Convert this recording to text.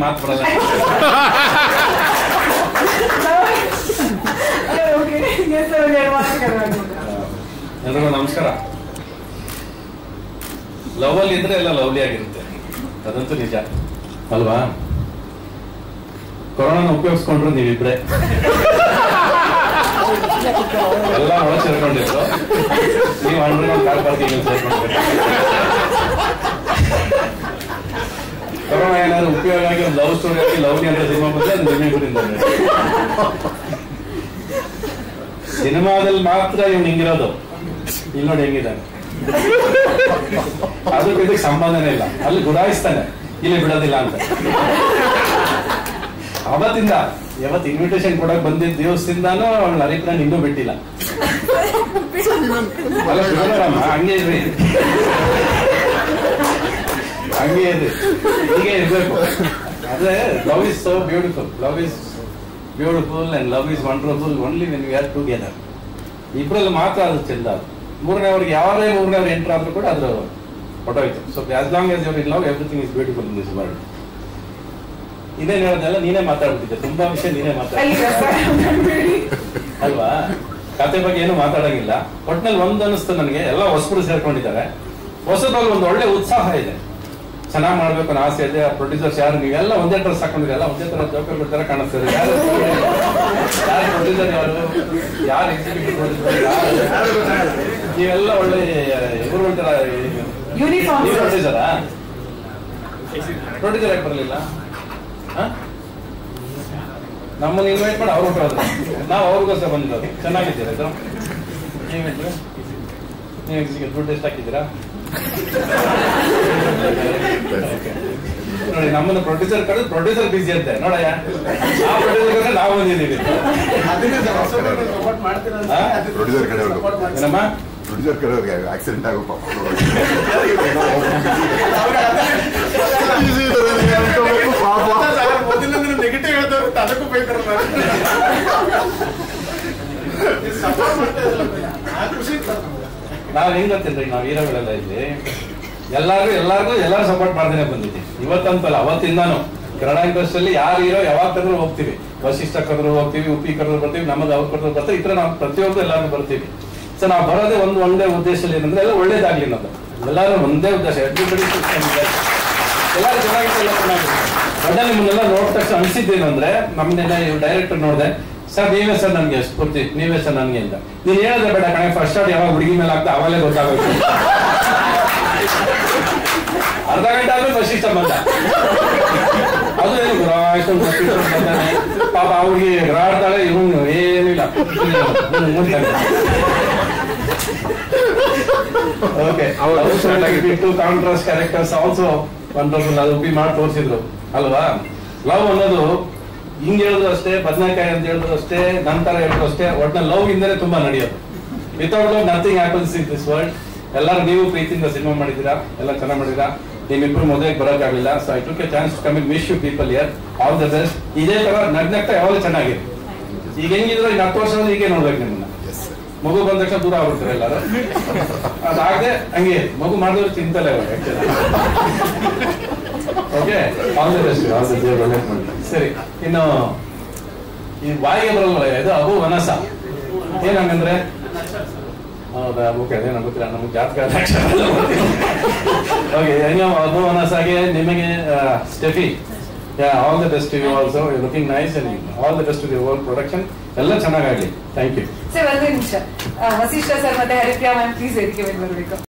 ಮಾತು ಬರಲ್ಲ okay yes sir ಎರಡು ಮಾತು ಎಲ್ರಿಗೂ ನಮಸ್ಕಾರ ಲವ್ ಅಲ್ಲಿ ಇದ್ರೆ ಎಲ್ಲ ಲವ್ಲಿ ಆಗಿರುತ್ತೆ ಅದಂತೂ ನಿಜ ಅಲ್ವಾ ಕೊರೋನಾನ ಉಪಯೋಗಿಸ್ಕೊಂಡ್ರು ನೀವಿಬ್ರೆ ಎಲ್ಲ ಒಳ ಸೇರ್ಕೊಂಡಿದ್ರು ನೀವು ಅಂಡರ್ ಕಾರ್ ಪಾರ್ಕಿಂಗ್ ಸೇರ್ಕೊಂಡ್ರಿ ಕೊರೋನಾ ಏನಾದ್ರು ಉಪಯೋಗ ಆಗಿ ಒಂದು ಲವ್ ಸ್ಟೋರಿ ಆಗಿ ಲವ್ಲಿ ಅಂತ ಸಿನಿಮಾ ಬಂದ್ರೆ ಅದು ನಿಮ್ಮಿಬ್ಬರಿಂದ ಸಿನಿಮಾದಲ್ಲಿ ಮಾತ್ರ ಇವ್ನು ಹಿಂಗಿರೋದು ಇಲ್ಲಿ ನೋಡಿ ಹೆಂಗಿದ್ದಾನೆ ಅದಕ್ಕೆ ಇದಕ್ಕೆ ಸಂಬಂಧನೇ ಇಲ್ಲ ಅಲ್ಲಿ ಗುಡಾಯಿಸ್ತಾನೆ ಇಲ್ಲಿ ಬಿಡೋದಿಲ್ಲ ಅಂತ ಅವತ್ತಿಂದ ಯಾವತ್ತು ಇನ್ವಿಟೇಷನ್ ಕೊಡಕ್ ಬಂದಿದ್ದ ದಿವಸದಿಂದಾನು ಅವಳ ಅರಿಪ್ರಾನ್ ಇನ್ನೂ ಬಿಟ್ಟಿಲ್ಲ ಅಲ್ಲ ಬಿಡೋರಮ್ಮ ಹಂಗೆ ಇರ್ರಿ ಹಂಗೆ ಇರ್ರಿ ಹೀಗೆ ಇರ್ಬೇಕು ಅದೇ love is so beautiful love is beautiful and love is wonderful only when we are together ಇಬ್ಬರಲ್ಲಿ ಮಾತ್ರ ಅದು ಚೆಂದ ಅದು ಮೂರನೇವ್ರಿಗೆ ಯಾರೇ ಮೂರನೇವ್ರು ಎಂಟರ್ ಆದ್ರೂ ಕೂಡ ಅದ್ರ ಹೊಟ್ಟೋಯ್ತು so as long as you're in love everything is beautiful in this world ಇದೇನ್ ಹೇಳೋದೆಲ್ಲ ನೀನೇ ಮಾತಾಡ್ಬಿಟ್ಟಿದ್ದೆ ತುಂಬಾ ವಿಷಯ ನೀನೇ ಮಾತಾಡ ಅಯ್ಯೋ ಸರ್ ಮಾಡ್ಬೇಡಿ ಅಲ್ವಾ ಕತೆ ಬಗ್ಗೆ ಏನು ಮಾತಾಡಂಗಿಲ್ಲ ಒಟ್ನಲ್ಲಿ ಒಂದ್ ಅನಿಸ್ತು ನನಗೆ ಎಲ್ಲ ಹೊಸಬರು ಸೇರ್ಕೊಂಡಿದ್ದಾರೆ ಹೊಸಬ್ರಲ್ಲಿ ಒಂದು ಒಳ್ಳೆ ಉತ್ಸಾಹ ಇದೆ ಚೆನ್ನಾಗಿ ಮಾಡ್ಬೇಕು ಅನ್ನೋ ಆಸೆ ಇದೆ ಪ್ರೊಡ್ಯೂಸರ್ಸ್ ಯಾರು ನೀವೆಲ್ಲ ಒಂದೇ ಡ್ರೆಸ್ ಹಾಕೊಂಡಿದ್ರೆ ಎಲ್ಲ ಒಂದೇ ತರ ಜೋಕರ್ ಬಿಡ್ತಾರೆ ಕಾಣಿಸ್ತಾರೆ ಯಾರು ಯಾರು ಪ್ರೊಡ್ಯೂಸರ್ ಯಾರು ಯಾರು ಎಕ್ಸಿಕ್ಯೂಟಿವ್ ಪ್ರೊಡ್ಯೂಸರ್ ಯಾರು ನೀವೆಲ್ಲ ಒಳ್ಳೆ ಇವರು ತರ ಯೂನಿಫಾರ್ಮ್ ನೀವು ಪ್ರೊಡ್ಯೂಸರಾ ಪ್ರೊಡ್ಯೂಸರ್ ಯಾಕೆ ಬರಲಿಲ್ಲ ನಮ್ಮನ್ನ ಇನ್ವೈಟ್ ಮಾಡಿ ಅವ್ರು ಹೊರಟೋದ್ರು ನಾವು ಅವ್ರಿಗೋಸ್ಕರ ಬಂದಿರೋದು ಚೆನ್ನಾಗಿದ್ದೀರಾ ಇದು ನೀವೇನ್ರಿ ನೀವು ಎಕ್ಸಿಕ್ಯೂಟಿವ್ ದುಡ್ಡು ಎಷ್ಟು ಹಾಕಿದ್ದೀರಾ Okay. ನೋಡಿ ನಮ್ಮನ್ನ ಪ್ರೊಡ್ಯೂಸರ್ ಕಡೆ ಪ್ರೊಡ್ಯೂಸರ್ ಬಿಸಿ ಅಂತೆ ನೋಡಯ್ಯ ಆ ಪ್ರೊಡ್ಯೂಸರ್ ನಾವು ಬಂದಿದ್ದೀವಿ ಹಾ? ಪ್ರೊಡ್ಯೂಸರ್ ಕಡೆಯವ್ರಿಗೆ ಏನಮ್ಮ ಪ್ರೊಡ್ಯೂಸರ್ ಕಡೆಯವ್ರಿಗೆ ಆಕ್ಸಿಡೆಂಟ್ ಆಗೋ ಪಾಪ Easy ಇದಾರೆ, ನೀವು ಅನ್ಕೋಬೇಕು, ಪಾಪ ಮೊದಲಿಂದ ನೆಗೆಟಿವ್ ಹೇಳ್ದವ್ರು ಅದಕ್ಕೂ ಬೈತಾರೆ ಸಪೋರ್ಟ್ ಮಾಡ್ತಾ ಇದ್ರಲ್ಲ ಆ ಖುಷಿ ಇತ್ತು ನಮ್ಗೆ. ನಾವ್ ಹೆಂಗ್ ಗೊತ್ತೇನ್ರಿ ನಾವ್ ಹೀರೋಗಳೆಲ್ಲ ಇಲ್ಲಿ ಎಲ್ಲಾರು ಎಲ್ಲಾರ್ಗು ಎಲ್ಲಾರು ಸಪೋರ್ಟ್ ಮಾಡ್ದೇನೆ ಬಂದಿದ್ದೆ ಇವತ್ತಂತಲ್ಲ ಅವತ್ತಿಂದಾನು ಕನ್ನಡ ಇಂಡಸ್ಟ್ರಿಯಲ್ಲಿ ಯಾರು ಹೀರೋ ಯಾವಾಗ ಕರೆದ್ರು ಹೋಗ್ತೀವಿ ವಶಿಷ್ಠ ಕರೆದ್ರು ಹೋಗ್ತೀವಿ ಉಪ್ಪಿ ಕರೆದ್ರು ಬರ್ತೀವಿ ನಮ್ಮದು ಅವ್ರು ಕರೆದ್ರು ಬರ್ತೀವಿ ಈ ತರ ನಾವು ಪ್ರತಿಯೊಬ್ಬರು ಎಲ್ಲಾರು ಬರ್ತೀವಿ ಸೊ ನಾವು ಬರೋದೇ ಒಂದು ಒಂದೇ ಉದ್ದೇಶದಲ್ಲಿ ಏನಂದ್ರೆ ಎಲ್ಲ ಒಳ್ಳೇದಾಗ್ಲಿ ಅನ್ನೋದು ಎಲ್ಲಾರು ಒಂದೇ ಉದ್ದೇಶ ಎವ್ರಿಬಡಿ ಎಲ್ಲಾರು ಚೆನ್ನಾಗಿತ್ತು ಎಲ್ಲ ಚೆನ್ನಾಗಿದೆ ಬಟ್ ನಿಮ್ಮನ್ನೆಲ್ಲ ನೋಡಿದ ತಕ್ಷಣ ಅನ್ಸಿದ್ದೇನಂದ್ರೆ ನಮ್ಮನ್ನೆಲ್ಲ ಡೈರೆಕ್ಟರ್ ನೋಡಿದೆ ಸರ್ ನೀವೇ ಸರ್ ನನ್ಗೆ ಸ್ಫೂರ್ತಿ ನೀವೇ ಸರ್ ನನ್ಗೆ ಅಂತ ನೀನ್ ಹೇಳಿದ್ರೆ ಬೇಡ ಕಣೆ ಫಸ್ಟ್ ಶಾಟ್ ಯಾವಾಗ ಹುಡುಗಿ ಮೇಲೆ ಆಗ್ತಾ ಅವಾಗಲೇ ಗೊತ್ತಾಗುತ್ತೆ ಅರ್ಧ ಗಂಟೆ ಆದ್ಮೇಲೆ ವಶಿಷ್ಠ ಬಂದ ಅದು ಏನು ಗುರಾಯ್ತು ಅಂತ ಕೂತ್ಕೊಂಡು ಬಂದಾನೆ. ಪಾಪ ಅವ್ರಿಗೆ ಗ್ರಾಡ್ತಾಳೆ ಇವನು ಏನಿಲ್ಲ okay to contrast characters also wonderful ಅದು ಉಪ್ಪಿ ಮಾಡಿ ತೋರಿಸಿದ್ರು ಅಲ್ವಾ ಲವ್ ಅನ್ನೋದು ಹಿಂಗ್ ಹೇಳಿದ್ರು ಅಷ್ಟೇ ಬದನೆಕಾಯಿ ಅಂತ ಹೇಳಿದ್ರು ಅಷ್ಟೇ ನಂತರ ಹೇಳಿದ್ರು ಅಷ್ಟೇ ಒಟ್ನಲ್ಲಿ ಲವ್ ಇಂದಲೇ ತುಂಬಾ ನಡೆಯೋದು without love nothing happens in this world ಎಲ್ಲರೂ ನೀವು ಪ್ರೀತಿಯಿಂದ ಸಿನಿಮಾ ಮಾಡಿದ್ದೀರಾ ಎಲ್ಲ ಚೆನ್ನಾಗಿ ಮಾಡಿದ್ದೀರಾ ನಿಮ್ಮಿಬ್ರು ಮದುವೆಗೆ ಬರೋಕ್ಕಾಗಲಿಲ್ಲ so I took a chance to come in wish you people here all the best ಇದೇ ತರ ನಗ್ನಗ್ತಾ ಯಾವಾಗಲೂ ಚೆನ್ನಾಗಿದೆ ಈಗ ಹೆಂಗಿದ್ರು ಇನ್ನು ಹತ್ತು ವರ್ಷ ಹೀಗೆ ನೋಡ್ಬೇಕು ನಿಮ್ಮನ್ನ ಮಗು ಬಂದ ತಕ್ಷಣ ದೂರ ಆಗ್ಬಿಡ್ತಾರೆ ಎಲ್ಲರೂ ಅದಾಗದೆ ಹಂಗೆ ಮಗು ಮಾಡಿದ್ರೆ ಚಿಂತಲೇ okay all the best all the ದೇವ್ರು ಒಳ್ಳೇದ್ ಮಾಡ್ಲಿ. ಸರಿ ಇನ್ನು ಈ ಬಾಯಿಗೆ ಬರಲ್ಲ ಇದು ಅಬು ವನಸ ಏನಂಗಂದ್ರೆ ಹೌದಾ ಓಕೆ ಅದೇ ನಮ್ಗೆ ಗೊತ್ತಿಲ್ಲ ನಮ್ಗೆ ಜಾತಕ ಓಕೆ ಏನೋ ಅಬು ವನಸಾಗೆ ನಿಮಗೆ Stephy all the best you also looking nice and all the best you all production ಎಲ್ಲ ಚೆನ್ನಾಗಾಗ್ಲಿ ಥ್ಯಾಂಕ್ ಯು ಸರ್ ಒಂದೇ ನಿಮಿಷ ಆ, ವಸಿಷ್ಠ ಸರ್ ಮತ್ತೆ ಹರಿಪ್ರಿಯಾ ಮ್ಯಾಮ್ ಪ್ಲೀಸ್ ವೇದಿಕೆ ಮೇಲೆ ಬರಬೇಕು